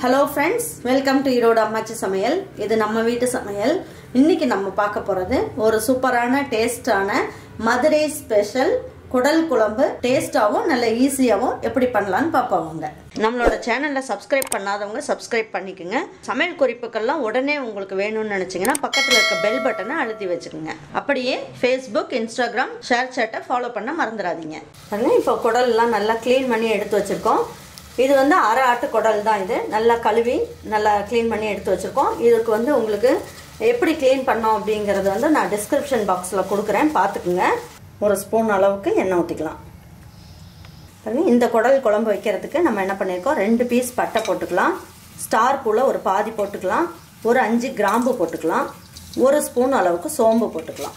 hello friends welcome to Erode அம்மாச்சி சமையல் இது நம்ம வீட்டு சமையல் இன்னைக்கு நம்ம பார்க்க போகிறது ஒரு சூப்பரான டேஸ்டான மதுரை ஸ்பெஷல் குடல் குழம்பு டேஸ்டாகவும் நல்ல ஈஸியாகவும் எப்படி பண்ணலான்னு பார்ப்போங்க நம்மளோட சேனலில் சப்ஸ்கிரைப் பண்ணாதவங்க சப்ஸ்கிரைப் பண்ணிக்கோங்க சமையல் குறிப்புக்கள்லாம் உடனே உங்களுக்கு வேணும்னு நினச்சிங்கன்னா பக்கத்தில் இருக்க பெல் பட்டனை அழுத்தி வச்சுக்கோங்க அப்படியே ஃபேஸ்புக் இன்ஸ்டாகிராம் ஷேர் சேட்டை ஃபாலோ பண்ண மறந்துடாதீங்க அதனால் இப்போ குடல்லாம் நல்லா க்ளீன் பண்ணி எடுத்து வச்சுருக்கோம் இது வந்து அரை ஆட்டு குடல் தான் இது நல்லா கழுவி நல்லா க்ளீன் பண்ணி எடுத்து வச்சுருக்கோம் இதுக்கு வந்து உங்களுக்கு எப்படி க்ளீன் பண்ணோம் அப்படிங்கிறது வந்து நான் டிஸ்கிரிப்ஷன் பாக்ஸில் கொடுக்குறேன் பார்த்துக்குங்க ஒரு ஸ்பூன் அளவுக்கு எண்ணெய் ஊற்றிக்கலாம் பாருங்க இந்த குடல் குழம்பு வைக்கிறதுக்கு நம்ம என்ன பண்ணியிருக்கோம் ரெண்டு பீஸ் பட்டை போட்டுக்கலாம் ஸ்டார் பூவில் ஒரு பாதி போட்டுக்கலாம் ஒரு அஞ்சு கிராம்பு போட்டுக்கலாம் ஒரு ஸ்பூன் அளவுக்கு சோம்பு போட்டுக்கலாம்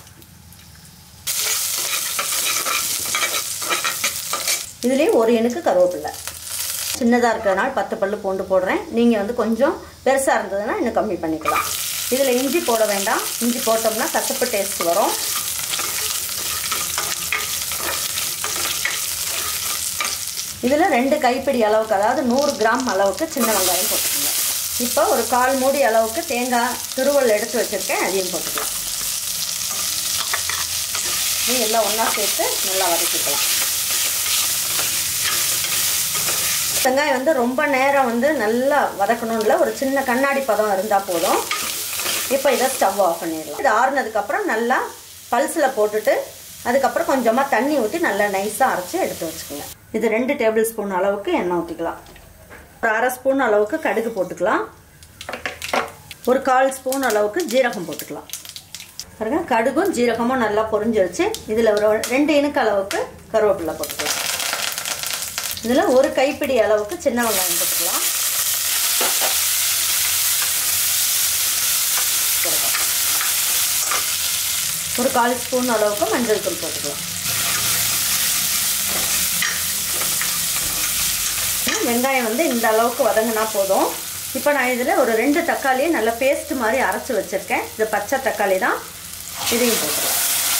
இதுலேயும் ஒரு எணுக்கு கருவேப்பில்லை சின்னதாக இருக்கிறதுனால பத்து பல்லு பூண்டு போடுறேன் நீங்கள் வந்து கொஞ்சம் பெருசாக இருந்ததுன்னா இன்னும் கம்மி பண்ணிக்கலாம் இதில் இஞ்சி போட வேண்டாம் இஞ்சி போட்டோம்னா கசப்பு டேஸ்ட் வரும் இதில் ரெண்டு கைப்பிடி அளவுக்கு அதாவது நூறு கிராம் அளவுக்கு சின்ன வெங்காயம் போட்டுக்கோங்க இப்போ ஒரு கால் மூடி அளவுக்கு தேங்காய் திருவல் எடுத்து வச்சுருக்கேன் அதையும் போட்டுக்கலாம் இது எல்லாம் ஒன்றா சேர்த்து நல்லா வதக்கிக்கலாம் வெங்காயம் வந்து ரொம்ப நேரம் வந்து நல்லா வதக்கணும் இல்லை ஒரு சின்ன கண்ணாடி பதம் இருந்தால் போதும் இப்போ இதை ஸ்டவ் ஆஃப் பண்ணிடலாம் இது ஆறுனதுக்கப்புறம் நல்லா பல்ஸில் போட்டுட்டு அதுக்கப்புறம் கொஞ்சமாக தண்ணி ஊற்றி நல்லா நைஸாக அரைச்சி எடுத்து வச்சுக்கோங்க இது ரெண்டு டேபிள் ஸ்பூன் அளவுக்கு எண்ணெய் ஊற்றிக்கலாம் ஒரு அரை ஸ்பூன் அளவுக்கு கடுகு போட்டுக்கலாம் ஒரு கால் ஸ்பூன் அளவுக்கு ஜீரகம் போட்டுக்கலாம் பாருங்க கடுகும் ஜீரகமும் நல்லா பொரிஞ்சிருச்சு இதில் ஒரு ரெண்டு இனுக்கு அளவுக்கு கருவேப்பிலை போட்டுக்கலாம் இதில் ஒரு கைப்பிடி அளவுக்கு சின்ன வெங்காயம் போட்டுக்கலாம் ஒரு கால் ஸ்பூன் அளவுக்கு மஞ்சள் தூள் போட்டுக்கலாம் வெங்காயம் வந்து இந்த அளவுக்கு வதங்கினா போதும் இப்போ நான் இதில் ஒரு ரெண்டு தக்காளியை நல்லா பேஸ்ட் மாதிரி அரைச்சி வச்சுருக்கேன் இது பச்சை தக்காளி தான் இதையும் போட்டுக்கலாம்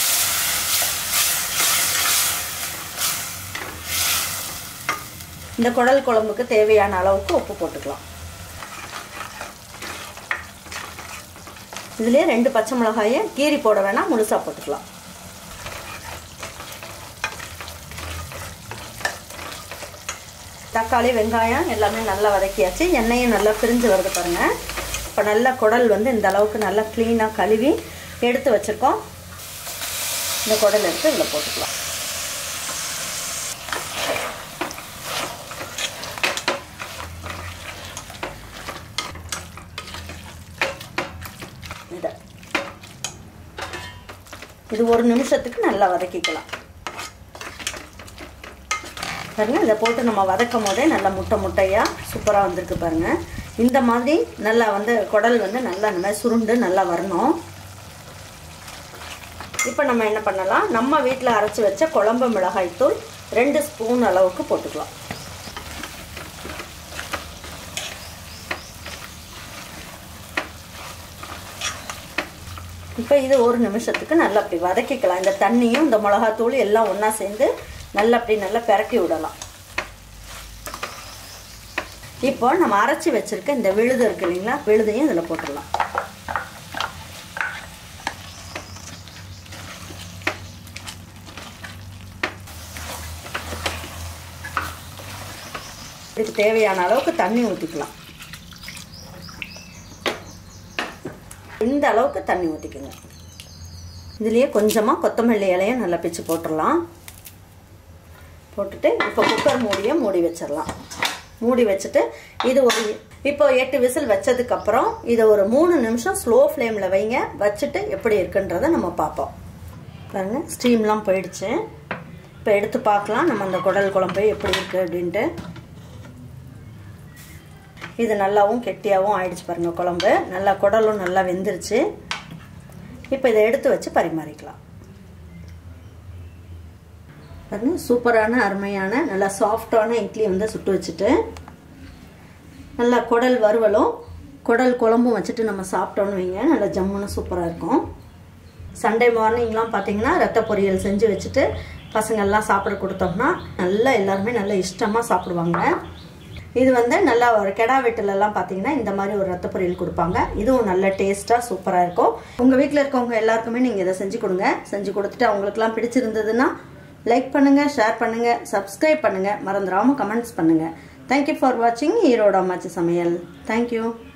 இந்த குடல் குழம்புக்கு தேவையான அளவுக்கு உப்பு போட்டுக்கலாம் இதுலேயே ரெண்டு பச்சை மிளகாயை கீரி போட வேணாம் முழுசாக போட்டுக்கலாம் தக்காளி வெங்காயம் எல்லாமே நல்லா வதக்கியாச்சு எண்ணெயும் நல்லா பிரிஞ்சு வருது பாருங்கள் இப்போ நல்லா குடல் வந்து இந்த அளவுக்கு நல்லா க்ளீனாக கழுவி எடுத்து வச்சுருக்கோம் இந்த குடல் எடுத்து இதில் போட்டுக்கலாம் இதை இது ஒரு நிமிஷத்துக்கு நல்லா வதக்கிக்கலாம் பாருங்க இதை போட்டு நம்ம வதக்கும் போதே நல்லா முட்டை முட்டையாக சூப்பராக வந்திருக்கு பாருங்க இந்த மாதிரி நல்லா வந்து குடல் வந்து நல்லா இந்த மாதிரி சுருண்டு நல்லா வரணும் இப்போ நம்ம என்ன பண்ணலாம் நம்ம வீட்டில் அரைச்சி வச்ச குழம்பு மிளகாய் தூள் ரெண்டு ஸ்பூன் அளவுக்கு போட்டுக்கலாம் இப்போ இது ஒரு நிமிஷத்துக்கு நல்லா அப்படி வதக்கிக்கலாம் இந்த தண்ணியும் இந்த மிளகாத்தூள் எல்லாம் ஒன்றா சேர்ந்து நல்லா அப்படி நல்லா பெரட்டி விடலாம் இப்போ நம்ம அரைச்சி வச்சுருக்க இந்த விழுது இருக்கு இல்லைங்களா விழுதையும் இதில் போட்டுடலாம் இதுக்கு தேவையான அளவுக்கு தண்ணி ஊற்றிக்கலாம் இந்த அளவுக்கு தண்ணி ஊற்றிக்கோங்க இதுலேயே கொஞ்சமாக கொத்தமல்லி இலையும் நல்லா பிச்சு போட்டுடலாம் போட்டுட்டு இப்போ குக்கர் மூடியை மூடி வச்சிடலாம் மூடி வச்சுட்டு இது ஒரு இப்போ எட்டு விசில் வச்சதுக்கப்புறம் இதை ஒரு மூணு நிமிஷம் ஸ்லோ ஃப்ளேமில் வைங்க வச்சுட்டு எப்படி இருக்குன்றதை நம்ம பார்ப்போம் பாருங்க ஸ்டீம்லாம் போயிடுச்சு இப்போ எடுத்து பார்க்கலாம் நம்ம அந்த குடல் குழம்பு எப்படி இருக்குது அப்படின்ட்டு இது நல்லாவும் கெட்டியாகவும் ஆயிடுச்சு பாருங்க குழம்பு நல்லா குடலும் நல்லா வெந்துருச்சு இப்போ இதை எடுத்து வச்சு பரிமாறிக்கலாம் பாருங்க சூப்பரான அருமையான நல்லா சாஃப்டான இட்லி வந்து சுட்டு வச்சுட்டு நல்லா குடல் வறுவலும் குடல் குழம்பும் வச்சுட்டு நம்ம சாப்பிட்டோன்னு வைங்க நல்லா ஜம்முன்னு சூப்பராக இருக்கும் சண்டே மார்னிங்லாம் பார்த்தீங்கன்னா ரத்த பொரியல் செஞ்சு வச்சுட்டு பசங்கள்லாம் சாப்பிட கொடுத்தோம்னா நல்லா எல்லாருமே நல்லா இஷ்டமாக சாப்பிடுவாங்க இது வந்து நல்லா ஒரு கெடா வெட்டிலெல்லாம் பார்த்தீங்கன்னா இந்த மாதிரி ஒரு ரத்த பொரியல் கொடுப்பாங்க இதுவும் நல்ல டேஸ்ட்டாக சூப்பராக இருக்கும் உங்கள் வீட்டில் இருக்கவங்க எல்லாருக்குமே நீங்கள் இதை செஞ்சு கொடுங்க செஞ்சு கொடுத்துட்டு அவங்களுக்குலாம் பிடிச்சிருந்ததுன்னா லைக் பண்ணுங்கள் ஷேர் பண்ணுங்கள் சப்ஸ்கிரைப் பண்ணுங்கள் மறந்துடாமல் கமெண்ட்ஸ் பண்ணுங்கள் தேங்க்யூ ஃபார் வாட்சிங் ஈரோடு அம்மாச்சி சமையல் தேங்க்யூ